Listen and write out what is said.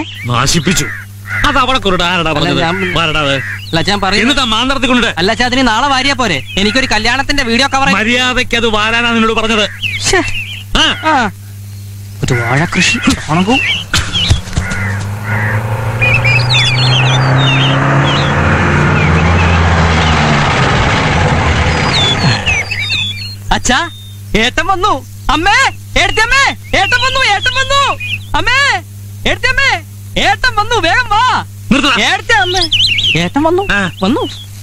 നാശിപ്പിച്ചു അത് അവിടെ കൊരുടാ ആരടാ പറഞ്ഞത് ഞാൻ- ആരടാ അല്ല ഞാൻ പറയുന്നത് എന്നിട്ട് മാന്ത്രത്തിൽ കൊണ്ടിട്ട് അല്ല അച്ഛാ അതിന് നാളെ വാരിയാ പോരെ എനിക്കൊരു കല്യാണത്തിന്റെ വീഡിയോ കവർ മര്യാദയ്ക്ക് അത് വാരാനാ നിന്നോട് പറഞ്ഞത് ആ ഒരു വാഴ കൃഷി ഉണങ്ങൂ അച്ഛാ ഏട്ടൻ വന്നു അമ്മേ ഏട്ടമ്മേ ഏട്ടൻ വന്നു ഏട്ടൻ വന്നു അമ്മേ ഏട്ടമ്മേ ഏട്ടൻ വന്നു വേഗം വാ നിർത്തടാ ഏട്ടൻ അമ്മേ ഏട്ടൻ വന്നു ആ. വന്നു